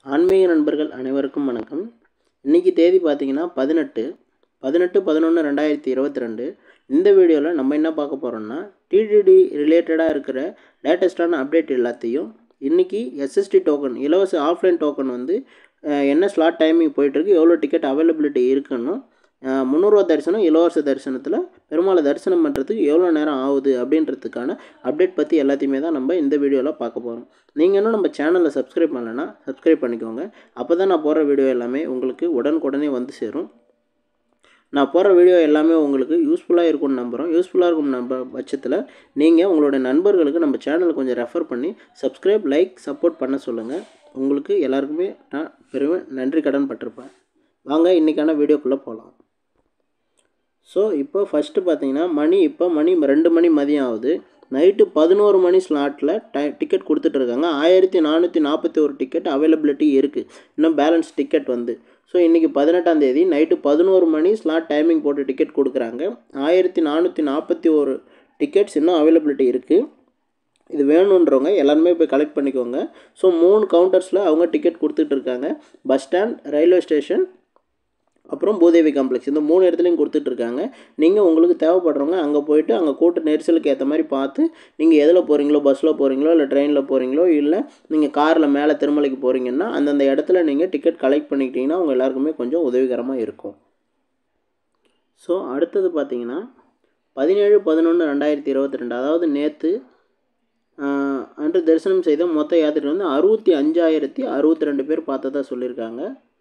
ஆன்மீக நண்பர்கள் அனைவருக்கும் வணக்கம் இன்றைக்கி தேதி பார்த்தீங்கன்னா பதினெட்டு பதினெட்டு பதினொன்று ரெண்டாயிரத்தி இருபத்தி ரெண்டு இந்த வீடியோவில் நம்ம என்ன பார்க்க போகிறோம்னா டிடிடி ரிலேட்டடாக இருக்கிற லேட்டஸ்ட்டான அப்டேட் எல்லாத்தையும் இன்றைக்கி எஸ்எஸ்டி டோக்கன் இலவச ஆஃப்லைன் டோக்கன் வந்து அஹ், என்ன ஸ்லாட் டைமிங் போயிட்டுருக்கு எவ்வளோ டிக்கெட் அவைலபிலிட்டி இருக்குன்னு அஹ், முந்நூறுரூவா தரிசனம் இலவச தரிசனத்தில் பெருமாளை தரிசனம் பண்ணுறதுக்கு எவ்வளோ நேரம் ஆகுது அப்படின்றதுக்கான அப்டேட் பற்றி எல்லாத்தையுமே தான் நம்ம இந்த வீடியோவில் பார்க்க போகிறோம் நீங்கள் இன்னும் நம்ம சேனலை சப்ஸ்கிரைப் பண்ணலைன்னா சப்ஸ்கிரைப் பண்ணிக்கோங்க அப்போ தான் நான் போடுற வீடியோ எல்லாமே உங்களுக்கு உடனுக்குடனே வந்து சேரும் நான் போடுற வீடியோ எல்லாமே உங்களுக்கு யூஸ்ஃபுல்லாக இருக்கும்னு நம்புகிறோம் யூஸ்ஃபுல்லாக இருக்கும் நம்ப பட்சத்தில் நீங்கள் உங்களுடைய நண்பர்களுக்கு நம்ம சேனலை கொஞ்சம் ரெஃபர் பண்ணி சப்ஸ்கிரைப் லைக் சப்போர்ட் பண்ண சொல்லுங்கள் உங்களுக்கு எல்லாருக்குமே நான் பெருமை நன்றி கடன் பட்டிருப்பேன் வாங்க இன்றைக்கான வீடியோக்குள்ளே போகலாம் ஸோ இப்போ ஃபஸ்ட்டு பார்த்தீங்கன்னா மணி இப்போ மணி ரெண்டு மணி மதியம் ஆகுது நைட்டு பதினோரு மணி ஸ்லாட்டில் டை டிக்கெட் கொடுத்துட்ருக்காங்க ஆயிரத்தி நானூற்றி நாற்பத்தி ஒரு டிக்கெட் அவைலபிலிட்டி இருக்குது இன்னும் பேலன்ஸ் டிக்கெட் வந்து ஸோ இன்றைக்கி பதினெட்டாம் தேதி நைட்டு பதினோரு மணி ஸ்லாட் டைமிங் போட்டு டிக்கெட் கொடுக்குறாங்க ஆயிரத்தி நானூற்றி நாற்பத்தி ஒரு டிக்கெட்ஸ் இன்னும் அவைலபிலிட்டி இருக்குது இது வேணுன்றவங்க எல்லாருமே போய் கலெக்ட் பண்ணிக்கோங்க ஸோ மூணு கவுண்டர்ஸில் அவங்க டிக்கெட் கொடுத்துட்டு இருக்காங்க பஸ் ஸ்டாண்ட் ரயில்வே ஸ்டேஷன் அப்புறம் பூதேவி காம்ப்ளெக்ஸ் இந்த மூணு இடத்துலையும் கொடுத்துட்ருக்காங்க நீங்கள் உங்களுக்கு தேவைப்படுறவங்க அங்கே போயிட்டு அங்கே கூட்ட நெரிசலுக்கு ஏற்ற மாதிரி பார்த்து நீங்கள் எதில் போகிறீங்களோ பஸ்ஸில் போகிறீங்களோ இல்லை ட்ரெயினில் போகிறீங்களோ இல்லை நீங்கள் காரில் மேலே திருமலைக்கு போகிறீங்கன்னா அந்தந்த இடத்துல நீங்கள் டிக்கெட் கலெக்ட் பண்ணிக்கிட்டிங்கன்னா உங்கள் எல்லாருக்குமே கொஞ்சம் உதவிகரமாக இருக்கும் ஸோ அடுத்தது பார்த்தீங்கன்னா பதினேழு பதினொன்று ரெண்டாயிரத்தி இருபத்தி ரெண்டு அதாவது நேற்று அன்று தரிசனம் செய்த மொத்த யாத்திரை வந்து அறுபத்தி அஞ்சாயிரத்தி அறுபத்தி ரெண்டு பேர் பார்த்ததா சொல்லியிருக்காங்க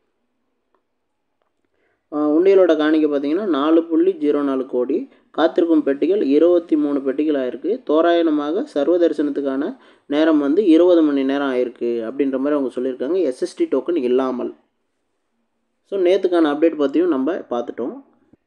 ஆஹ் உண்டியலோட காணிக்கை பார்த்தீங்கன்னா நாலு புள்ளி ஜீரோ நாலு கோடி காத்திருக்கும் பெட்டிகள் இருபத்தி மூணு பெட்டிகள் ஆயிருக்கு தோராயமாக சர்வ தரிசனத்துக்கான நேரம் வந்து இருபது மணி நேரம் ஆயிருக்கு அப்படின்ற மாதிரி அவங்க சொல்லியிருக்காங்க எஸ்எஸ்டி டோக்கன் இல்லாமல் ஸோ நேற்றுக்கான அப்டேட் பற்றியும் நம்ம பார்த்துட்டோம்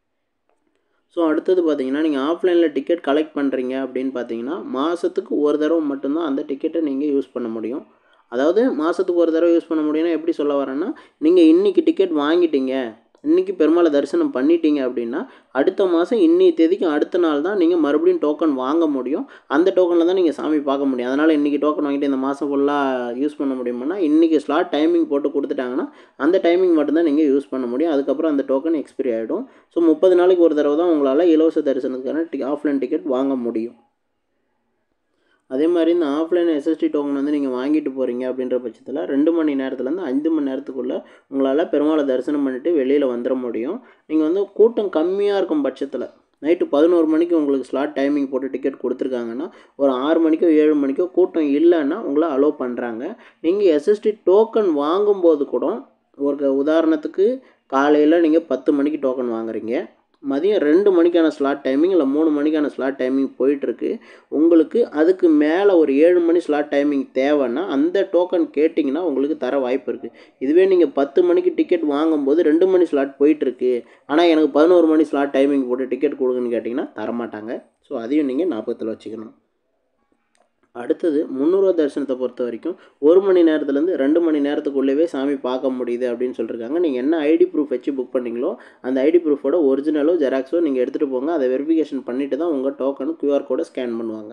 ஸோ அடுத்தது பார்த்தீங்கன்னா நீங்கள் ஆஃப்லைனில் டிக்கெட் கலெக்ட் பண்ணுறீங்க அப்படின்னு பார்த்தீங்கன்னா மாதத்துக்கு ஒரு தடவை மட்டும்தான் அந்த டிக்கெட்டை நீங்கள் யூஸ் பண்ண முடியும் அதாவது மாதத்துக்கு ஒரு தடவை யூஸ் பண்ண முடியும்னா எப்படி சொல்ல வரேன்னா நீங்கள் இன்றைக்கி டிக்கெட் வாங்கிட்டீங்க இன்றைக்கி பெருமாளை தரிசனம் பண்ணிட்டீங்க அப்படின்னா அடுத்த மாதம் இன்னி தேதிக்கு அடுத்த நாள் தான் நீங்கள் மறுபடியும் டோக்கன் வாங்க முடியும் அந்த டோக்கனில் தான் நீங்கள் சாமி பார்க்க முடியும் அதனால் இன்றைக்கி டோக்கன் வாங்கிட்டு இந்த மாதம் ஃபுல்லாக யூஸ் பண்ண முடியுமானா இன்றைக்கி ஸ்லாட் டைமிங் போட்டு கொடுத்துட்டாங்கன்னா அந்த டைமிங் மட்டும்தான் நீங்கள் யூஸ் பண்ண முடியும் அதுக்கப்புறம் அந்த டோக்கன் எக்ஸ்பிரி ஆகிடும் ஸோ முப்பது நாளைக்கு ஒரு தடவை தான் உங்களால் இலவச தரிசனத்துக்கான டி ஆஃப்லைன் டிக்கெட் வாங்க முடியும் அதே மாதிரி இந்த ஆஃப்லைன் எஸ்எஸ்டி டோக்கன் வந்து நீங்கள் வாங்கிட்டு போகிறீங்க அப்படின்ற பட்சத்தில் ரெண்டு மணி நேரத்துலேருந்து அஞ்சு மணி நேரத்துக்குள்ளே உங்களால் பெருமாளை தரிசனம் பண்ணிவிட்டு வெளியில் வந்துட முடியும் நீங்கள் வந்து கூட்டம் கம்மியாக இருக்கும் பட்சத்தில் நைட்டு பதினோரு மணிக்கு உங்களுக்கு ஸ்லாட் டைமிங் போட்டு டிக்கெட் கொடுத்துருக்காங்கன்னா ஒரு ஆறு மணிக்கோ ஏழு மணிக்கோ கூட்டம் இல்லைன்னா உங்களை அலோவ் பண்ணுறாங்க நீங்கள் எஸ்எஸ்டி டோக்கன் வாங்கும்போது கூட ஒரு உதாரணத்துக்கு காலையில் நீங்கள் பத்து மணிக்கு டோக்கன் வாங்குறீங்க மதியம் ரெண்டு மணிக்கான ஸ்லாட் டைமிங் இல்லை மூணு மணிக்கான ஸ்லாட் டைமிங் போயிட்டுருக்கு உங்களுக்கு அதுக்கு மேலே ஒரு ஏழு மணி ஸ்லாட் டைமிங் தேவைன்னா அந்த டோக்கன் கேட்டிங்கன்னா உங்களுக்கு தர வாய்ப்பு இருக்குது இதுவே நீங்கள் பத்து மணிக்கு டிக்கெட் வாங்கும்போது ரெண்டு மணி ஸ்லாட் போயிட்டுருக்கு ஆனால் எனக்கு பதினோரு மணி ஸ்லாட் டைமிங் போட்டு டிக்கெட் கொடுங்கன்னு கேட்டிங்கன்னா தரமாட்டாங்க ஸோ அதையும் நீங்கள் ஞாபகத்தில் வச்சுக்கணும் அடுத்தது முந்நூறுவா தரிசனத்தை பொறுத்த வரைக்கும் ஒரு மணி நேரத்துலேருந்து ரெண்டு மணி நேரத்துக்குள்ளேவே சாமி பார்க்க முடியுது அப்படின்னு சொல்லியிருக்காங்க நீங்கள் என்ன ஐடி ப்ரூஃப் வச்சு புக் பண்ணீங்களோ அந்த ஐடி ப்ரூஃபோட ஒரிஜினலோ ஜெராக்ஸோ நீங்கள் எடுத்துகிட்டு போங்க அதை வெரிஃபிகேஷன் பண்ணிவிட்டு தான் உங்கள் டோக்கனு கியூஆர் கோடை ஸ்கேன் பண்ணுவாங்க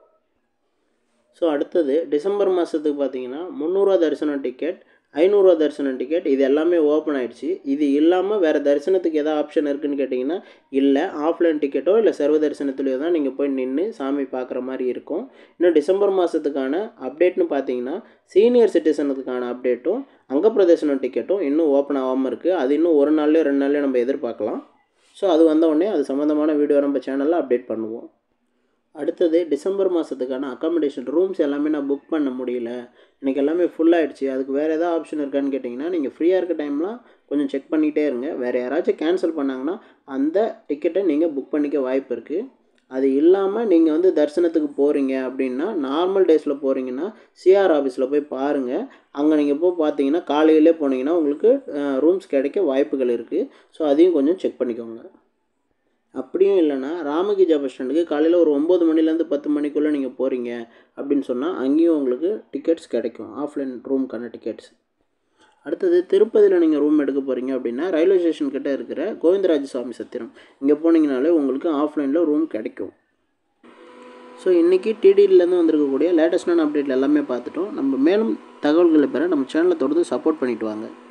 ஸோ அடுத்தது டிசம்பர் மாதத்துக்கு பார்த்தீங்கன்னா முந்நூறுவா தரிசனம் டிக்கெட் ஐநூறுரூவா தரிசனம் டிக்கெட் இது எல்லாமே ஓப்பன் ஆயிடுச்சு இது இல்லாமல் வேறு தரிசனத்துக்கு எதாவது ஆப்ஷன் இருக்குன்னு கேட்டிங்கன்னா இல்லை ஆஃப்லைன் டிக்கெட்டோ இல்லை சர்வ தரிசனத்துலையோ தான் நீங்கள் போய் நின்று சாமி பார்க்குற மாதிரி இருக்கும் இன்னும் டிசம்பர் மாதத்துக்கான அப்டேட்னு பார்த்தீங்கன்னா சீனியர் சிட்டிசனுக்கான அப்டேட்டும் அங்கப்பிரதேசனம் டிக்கெட்டும் இன்னும் ஓப்பன் ஆகாமல் இருக்குது அது இன்னும் ஒரு நாள்லேயோ ரெண்டு நாள்லேயோ நம்ம எதிர்பார்க்கலாம் ஸோ அது வந்த உடனே அது சம்மந்தமான வீடியோ நம்ம சேனலில் அப்டேட் பண்ணுவோம் அடுத்தது டிசம்பர் மாதத்துக்கான அக்காமடேஷன் ரூம்ஸ் எல்லாமே நான் புக் பண்ண முடியல எனக்கு எல்லாமே full ஆயிடுச்சு அதுக்கு வேறு ஏதாவது ஆப்ஷன் இருக்கான்னு கேட்டிங்கன்னா நீங்கள் ஃப்ரீயாக இருக்க டைம்லாம் கொஞ்சம் செக் பண்ணிகிட்டே இருங்க வேறு யாராச்சும் கேன்சல் பண்ணாங்கன்னா அந்த டிக்கெட்டை நீங்கள் புக் பண்ணிக்க வாய்ப்பு இருக்குது அது இல்லாமல் நீங்கள் வந்து தரிசனத்துக்கு போகிறீங்க அப்படின்னா நார்மல் டேஸில் போகிறீங்கன்னா சிஆர் ஆஃபீஸில் போய் பாருங்கள் அங்கே நீங்கள் போய் பார்த்தீங்கன்னா காலையிலே போனீங்கன்னா உங்களுக்கு ரூம்ஸ் கிடைக்க வாய்ப்புகள் இருக்குது ஸோ அதையும் கொஞ்சம் செக் பண்ணிக்கோங்க அப்படியும் இல்லைன்னா ராமகிஜா பஸ் ஸ்டாண்டுக்கு காலையில் ஒரு ஒம்பது மணிலேருந்து பத்து மணிக்குள்ளே நீங்கள் போகிறீங்க அப்படின்னு சொன்னால் அங்கேயும் உங்களுக்கு டிக்கெட்ஸ் கிடைக்கும் ஆஃப்லைன் ரூம்க்கான டிக்கெட்ஸ் அடுத்தது திருப்பதியில் நீங்கள் ரூம் எடுக்க போகிறீங்க அப்படின்னா ரயில்வே ஸ்டேஷன் கிட்ட இருக்கிற கோவிந்தராஜ சுவாமி சத்திரம் இங்கே போனீங்கனாலே உங்களுக்கு ஆஃப்லைனில் ரூம் கிடைக்கும் ஸோ இன்றைக்கி டிடிலேருந்து வந்திருக்கக்கூடிய லேட்டஸ்டான அப்டேட் எல்லாமே பார்த்துட்டோம் நம்ம மேலும் தகவல்களை பெற நம்ம சேனலை தொடர்ந்து சப்போர்ட் பண்ணிட்டு வாங்க